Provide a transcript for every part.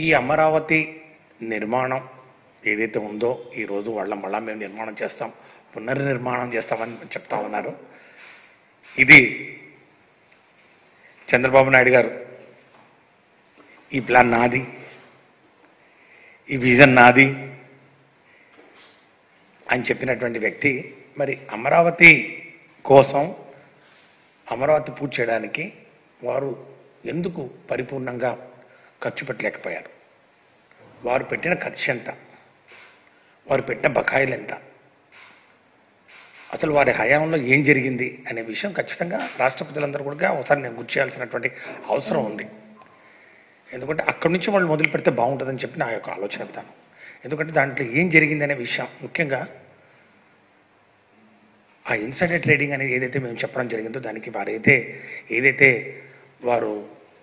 ఈ అమరావతి నిర్మాణం ఏదైతే ఉందో ఈరోజు వాళ్ళ మళ్ళా మేము నిర్మాణం చేస్తాం పునర్నిర్మాణం చేస్తామని చెప్తా ఉన్నారు ఇది చంద్రబాబు నాయుడు గారు ఈ ప్లాన్ నాది ఈ విజన్ నాది అని చెప్పినటువంటి వ్యక్తి మరి అమరావతి కోసం అమరావతి పూర్తి చేయడానికి వారు ఎందుకు పరిపూర్ణంగా ఖర్చు పెట్టలేకపోయారు వారు పెట్టిన ఖర్చు ఎంత వారు పెట్టిన బకాయిలు ఎంత అసలు వారి హయాంలో ఏం జరిగింది అనే విషయం ఖచ్చితంగా రాష్ట్రపతులందరూ కూడా ఒకసారి నేను గుర్తు చేయాల్సినటువంటి అవసరం ఉంది ఎందుకంటే అక్కడి నుంచి వాళ్ళు మొదలు పెడితే బాగుంటుందని చెప్పి నా యొక్క ఆలోచన విధానం ఎందుకంటే దాంట్లో ఏం జరిగింది అనే విషయం ముఖ్యంగా ఆ ఇన్సైడర్ ట్రేడింగ్ అనేది ఏదైతే మేము చెప్పడం జరిగిందో దానికి వారైతే ఏదైతే వారు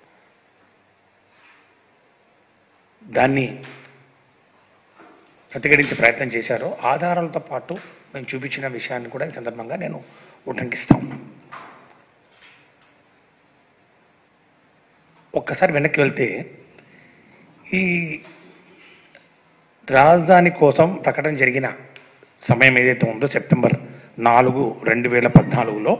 దాన్ని ప్రతిఘటించే ప్రయత్నం చేశారో ఆధారాలతో పాటు మేము చూపించిన విషయాన్ని కూడా ఈ సందర్భంగా నేను ఉటంకిస్తా ఉన్నాను ఒక్కసారి వెనక్కి వెళ్తే ఈ రాజధాని కోసం ప్రకటన జరిగిన సమయం ఏదైతే ఉందో సెప్టెంబర్ నాలుగు రెండు వేల పద్నాలుగులో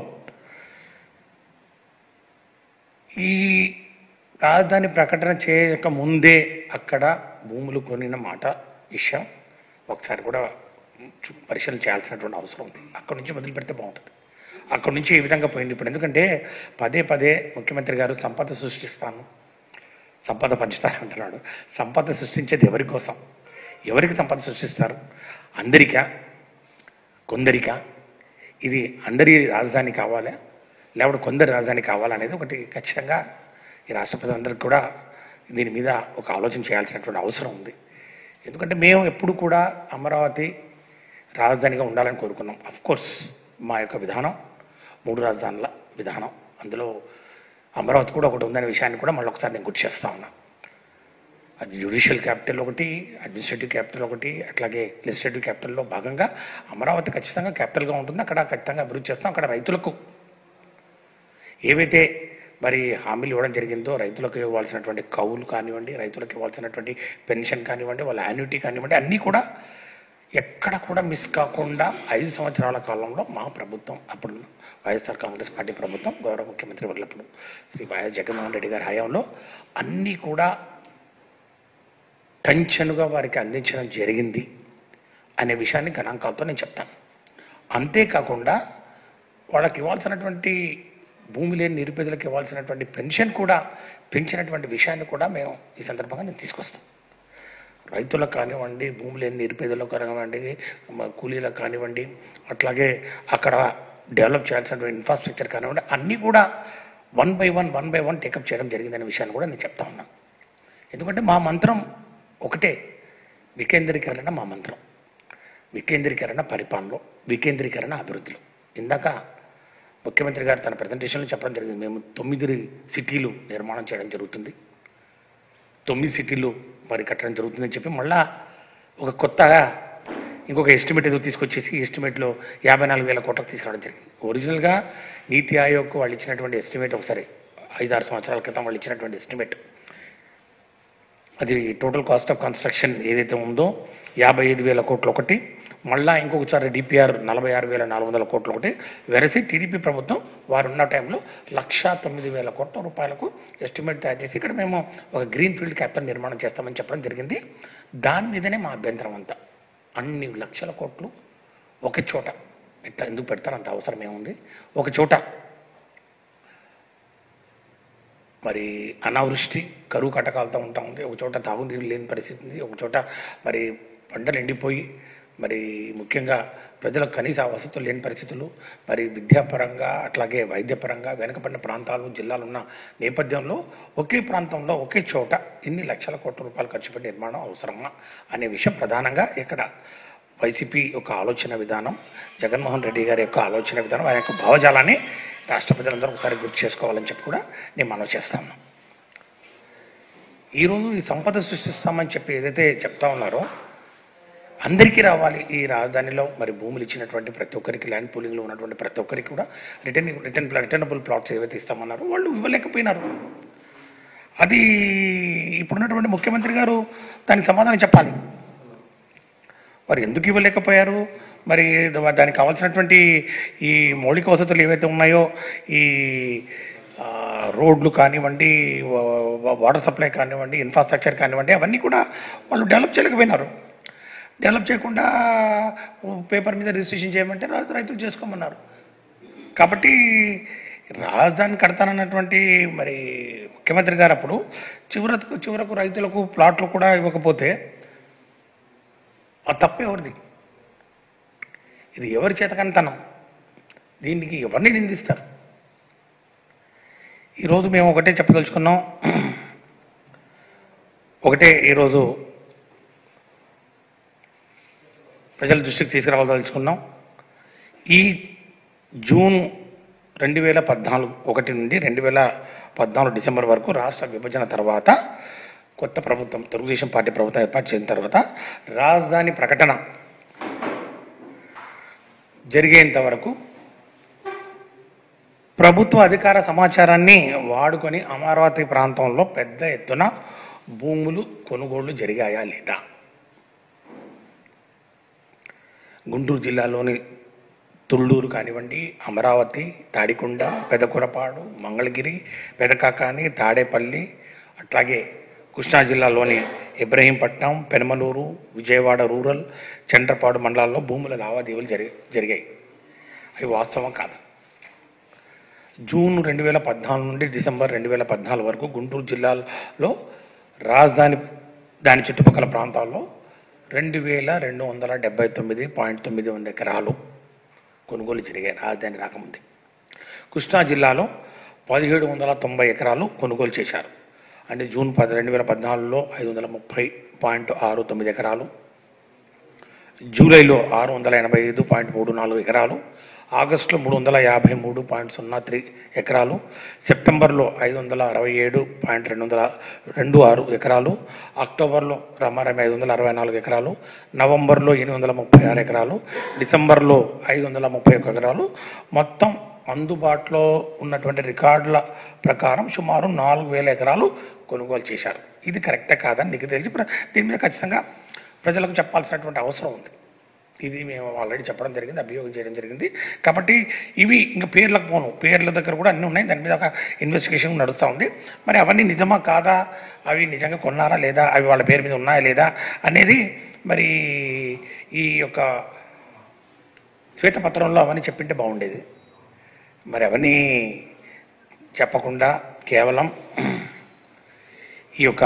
ఈ రాజధాని ప్రకటన చేయక ముందే అక్కడ భూములు కొనిన మాట విషయం ఒకసారి కూడా చూ- పరిశీలన చేయాల్సినటువంటి అవసరం ఉంది అక్కడ నుంచి మొదలు పెడితే బాగుంటుంది అక్కడ నుంచి ఏ విధంగా పోయింది ఇప్పుడు ఎందుకంటే పదే పదే ముఖ్యమంత్రి గారు సంపద సృష్టిస్తాను సంపద పంచుతాను అంటున్నాడు సంపద సృష్టించేది ఎవరి కోసం ఎవరికి సంపద సృష్టిస్తారు అందరికా కొందరికా ఇది అందరి రాజధాని కావాలా లేకపోతే కొందరి రాజధాని కావాలనేది ఒకటి ఖచ్చితంగా ఈ రాష్ట్ర ప్రజలందరికీ కూడా దీని మీద ఒక ఆలోచన చేయాల్సినటువంటి అవసరం ఉంది ఎందుకంటే మేము ఎప్పుడు కూడా అమరావతి రాజధానిగా ఉండాలని కోరుకున్నాం అఫ్ కోర్స్ మా యొక్క విధానం మూడు రాజధానుల విధానం అందులో అమరావతి కూడా ఒకటి ఉందనే విషయాన్ని కూడా మళ్ళీ ఒకసారి నేను గుర్తు చేస్తా ఉన్నా అది జ్యుడిషియల్ క్యాపిటల్ ఒకటి అడ్మినిస్ట్రేటివ్ క్యాపిటల్ ఒకటి అట్లాగే లెజిస్లేటివ్ క్యాపిటల్లో భాగంగా అమరావతి ఖచ్చితంగా క్యాపిటల్గా ఉంటుంది అక్కడ ఖచ్చితంగా అభివృద్ధి చేస్తాం అక్కడ రైతులకు ఏవైతే మరి హామీలు ఇవ్వడం జరిగిందో రైతులకు ఇవ్వాల్సినటువంటి కౌలు కానివ్వండి రైతులకు ఇవ్వాల్సినటువంటి పెన్షన్ కానివ్వండి వాళ్ళ యాన్యుటీ కానివ్వండి అన్నీ కూడా ఎక్కడ కూడా మిస్ కాకుండా ఐదు సంవత్సరాల కాలంలో మా ప్రభుత్వం అప్పుడు వైఎస్ఆర్ కాంగ్రెస్ పార్టీ ప్రభుత్వం గౌరవ ముఖ్యమంత్రి వర్లప్పుడు శ్రీ వైఎస్ జగన్మోహన్ రెడ్డి గారి హయాంలో అన్నీ కూడా టెన్షన్గా వారికి అందించడం జరిగింది అనే విషయాన్ని గణాంకాలతో నేను చెప్తాను అంతేకాకుండా వాళ్ళకి ఇవ్వాల్సినటువంటి భూమి లేని నిరుపేదలకు ఇవ్వాల్సినటువంటి పెన్షన్ కూడా పెంచినటువంటి విషయాన్ని కూడా మేము ఈ సందర్భంగా నేను తీసుకొస్తాం రైతులకు కానివ్వండి భూమి లేని నిరుపేదలకు కానివ్వండి మ- కూలీలకు కానివ్వండి అట్లాగే అక్కడ డెవలప్ చేయాల్సినటువంటి ఇన్ఫ్రాస్ట్రక్చర్ కానివ్వండి అన్నీ కూడా one by one one by one take up చేయడం జరిగిందనే విషయాన్ని కూడా నేను చెప్తా ఉన్నాను ఎందుకంటే మా మంత్రం ఒకటే వికేంద్రీకరణ మా మంత్రం వికేంద్రీకరణ పరిపాలనలో వికేంద్రీకరణ అభివృద్ధిలో ఇందాక ముఖ్యమంత్రి గారు తన ప్రజెంటేషన్లో చెప్పడం జరిగింది మేము తొమ్మిది సిటీలు నిర్మాణం చేయడం జరుగుతుంది తొమ్మిది సిటీలు మరి కట్టడం జరుగుతుందని చెప్పి మళ్ళా ఒక కొత్తగా ఇంకొక ఎస్టిమేట్ ఏదో తీసుకొచ్చేసి ఎస్టిమేట్లో యాభై నాలుగు వేల కోట్లకు తీసుకురావడం జరిగింది ఒరిజినల్గా నీతి ఆయోగ్ వాళ్ళు ఇచ్చినటువంటి ఎస్టిమేట్ ఒకసారి ఐదారు సంవత్సరాల క్రితం వాళ్ళు ఇచ్చినటువంటి ఎస్టిమేట్ అది టోటల్ కాస్ట్ ఆఫ్ కన్స్ట్రక్షన్ ఏదైతే ఉందో యాభై ఐదు వేల కోట్లు ఒకటి మళ్ళా ఇంకొకసారి డిపిఆర్ నలభై ఆరు వేల నాలుగు వందల కోట్లు ఒకటి వెరసి టీడీపీ ప్రభుత్వం వారు ఉన్న టైంలో లక్ష తొమ్మిది వేల కోట్ల రూపాయలకు ఎస్టిమేట్ తయారు చేసి ఇక్కడ మేము ఒక గ్రీన్ ఫీల్డ్ క్యాపిటల్ నిర్మాణం చేస్తామని చెప్పడం జరిగింది దాని మీదనే మా అభ్యంతరం అంతా అన్ని లక్షల కోట్లు ఒక చోట ఇట్లా ఎందుకు పెడతారు అంత అవసరం ఏముంది ఒక చోట మరి అనావృష్టి కరువు కటకాలతో ఉంటా ఉంది ఒక చోట తాగునీరు లేని పరిస్థితి ఉంది ఒక చోట మరి పంటలు ఎండిపోయి మరి ముఖ్యంగా ప్రజలకు కనీస వసతులు లేని పరిస్థితులు మరి విద్యాపరంగా అట్లాగే వైద్యపరంగా వెనుకబడిన ప్రాంతాలు జిల్లాలు ఉన్న నేపథ్యంలో ఒకే ప్రాంతంలో ఒకే చోట ఇన్ని లక్షల కోట్ల రూపాయలు ఖర్చు పెట్టి నిర్మాణం అవసరమా అనే విషయం ప్రధానంగా ఇక్కడ వైసీపీ యొక్క ఆలోచన విధానం జగన్మోహన్ రెడ్డి గారి యొక్క ఆలోచన విధానం ఆయన యొక్క భావజాలాన్ని రాష్ట్ర ప్రజలందరూ ఒకసారి గుర్తు చేసుకోవాలని చెప్పి కూడా నేను మనవి చేస్తాను ఈరోజు ఈ సంపద సృష్టిస్తామని చెప్పి ఏదైతే చెప్తా ఉన్నారో అందరికీ రావాలి ఈ రాజధానిలో మరి భూములు ఇచ్చినటువంటి ప్రతి ఒక్కరికి ల్యాండ్ పూలింగ్లో ఉన్నటువంటి ప్రతి ఒక్కరికి కూడా రిటర్న్ రిటర్న్ రిటర్నబుల్ ప్లాట్స్ ఏవైతే ఇస్తామన్నారో వాళ్ళు ఇవ్వలేకపోయినారు అది ఇప్పుడున్నటువంటి ముఖ్యమంత్రి గారు దానికి సమాధానం చెప్పాలి మరి ఎందుకు ఇవ్వలేకపోయారు మరి ద- దానికి కావాల్సినటువంటి ఈ మౌలిక వసతులు ఏవైతే ఉన్నాయో ఈ ఆ, రోడ్లు కానివ్వండి వా- వా- వాటర్ సప్లై కానివ్వండి ఇన్ఫ్రాస్ట్రక్చర్ కానివ్వండి అవన్నీ కూడా వాళ్ళు డెవలప్ చేయలేకపోయినారు డెవలప్ చేయకుండా పేపర్ మీద రిజిస్ట్రేషన్ చేయమంటే రైతు రైతులు చేసుకోమన్నారు కాబట్టి రాజధాని కడతానన్నటువంటి మరి ముఖ్యమంత్రి గారు అప్పుడు చివరకు చివరకు రైతులకు ప్లాట్లు కూడా ఇవ్వకపోతే ఆ తప్పు ఎవరిది ఇది ఎవరి చేతకంతనం దీనికి ఎవరిని నిందిస్తారు ఈరోజు మేము ఒకటే చెప్పదలుచుకున్నాం ఒకటే ఈరోజు ప్రజల దృష్టికి తీసుకురావాల్సలుచుకున్నాం ఈ జూన్ రెండు వేల పద్నాలుగు ఒకటి నుండి రెండు వేల పద్నాలుగు డిసెంబర్ వరకు రాష్ట్ర విభజన తర్వాత కొత్త ప్రభుత్వం తెలుగుదేశం పార్టీ ప్రభుత్వం ఏర్పాటు చేసిన తర్వాత రాజధాని ప్రకటన జరిగేంత వరకు ప్రభుత్వ అధికార సమాచారాన్ని వాడుకొని అమరావతి ప్రాంతంలో పెద్ద ఎత్తున భూములు కొనుగోళ్లు జరిగాయా లేదా గుంటూరు జిల్లాలోని తుళ్ళూరు కానివ్వండి అమరావతి తాడికొండ పెదకురపాడు మంగళగిరి పెదకాకాని తాడేపల్లి అట్లాగే కృష్ణా జిల్లాలోని ఇబ్రహీంపట్నం పెనమలూరు విజయవాడ రూరల్ చండ్రపాడు మండలాల్లో భూముల లావాదేవీలు జరి జరిగాయి అవి వాస్తవం కాదు జూన్ రెండు వేల పద్నాలుగు నుండి డిసెంబర్ రెండు వేల పద్నాలుగు వరకు గుంటూరు జిల్లాలో రాజధాని దాని చుట్టుపక్కల ప్రాంతాల్లో రెండు వేల రెండు వందల డెబ్బై తొమ్మిది పాయింట్ తొమ్మిది వంద ఎకరాలు కొనుగోలు జరిగాయి రాజధాని రాకముందే కృష్ణా జిల్లాలో పదిహేడు వందల తొంభై ఎకరాలు కొనుగోలు చేశారు అంటే జూన్ పది రెండు వేల పద్నాలుగులో ఐదు వందల ముప్పై పాయింట్ ఆరు తొమ్మిది ఎకరాలు జూలైలో ఆరు వందల ఎనభై ఐదు పాయింట్ మూడు నాలుగు ఎకరాలు ఆగస్టులో మూడు వందల యాభై మూడు పాయింట్ సున్నా త్రీ ఎకరాలు సెప్టెంబర్లో ఐదు వందల అరవై ఏడు పాయింట్ రెండు వందల రెండు ఆరు ఎకరాలు అక్టోబర్లో రమారమి ఐదు వందల అరవై నాలుగు ఎకరాలు నవంబర్లో ఎనిమిది వందల ముప్పై ఆరు ఎకరాలు డిసెంబర్లో ఐదు వందల ముప్పై ఒక్క ఎకరాలు మొత్తం అందుబాటులో ఉన్నటువంటి రికార్డుల ప్రకారం సుమారు నాలుగు వేల ఎకరాలు కొనుగోలు చేశారు ఇది కరెక్టే కాదని నీకు తెలిసి ప్ర- దీని మీద ఖచ్చితంగా ప్రజలకు చెప్పాల్సినటువంటి అవసరం ఉంది ఇది మేము ఆల్రెడీ చెప్పడం జరిగింది అభియోగం చేయడం జరిగింది కాబట్టి ఇవి ఇంకా పేర్లకు పోను పేర్ల దగ్గర కూడా అన్నీ ఉన్నాయి దాని మీద ఒక ఇన్వెస్టిగేషన్ నడుస్తూ ఉంది మరి అవన్నీ నిజమా కాదా అవి నిజంగా కొన్నారా లేదా అవి వాళ్ళ పేరు మీద ఉన్నాయా లేదా అనేది మరి ఈ యొక్క శ్వేతపత్రంలో అవన్నీ చెప్పింటే బాగుండేది మరి అవన్నీ చెప్పకుండా కేవలం ఈ యొక్క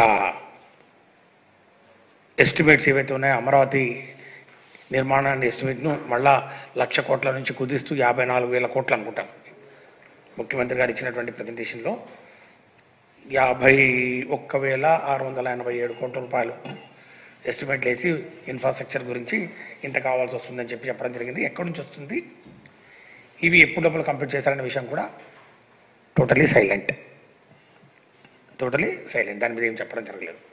ఎస్టిమేట్స్ ఏవైతే ఉన్నాయో అమరావతి నిర్మాణాన్ని ఎస్టిమేట్ను మళ్ళా లక్ష కోట్ల నుంచి కుదిస్తూ యాభై నాలుగు వేల కోట్లు అనుకుంటాం ముఖ్యమంత్రి గారు ఇచ్చినటువంటి ప్రజెంటేషన్లో యాభై ఒక్క వేల ఆరు వందల ఎనభై ఏడు కోట్ల రూపాయలు ఎస్టిమేట్లు వేసి ఇన్ఫ్రాస్ట్రక్చర్ గురించి ఇంత కావాల్సి వస్తుందని చెప్పి చెప్పడం జరిగింది ఎక్కడి నుంచి వస్తుంది ఇవి ఎప్పుడు డబ్బులు కంప్లీట్ చేశారనే విషయం కూడా టోటలీ సైలెంట్ టోటలీ సైలెంట్ దాని మీద ఏం చెప్పడం జరగలేదు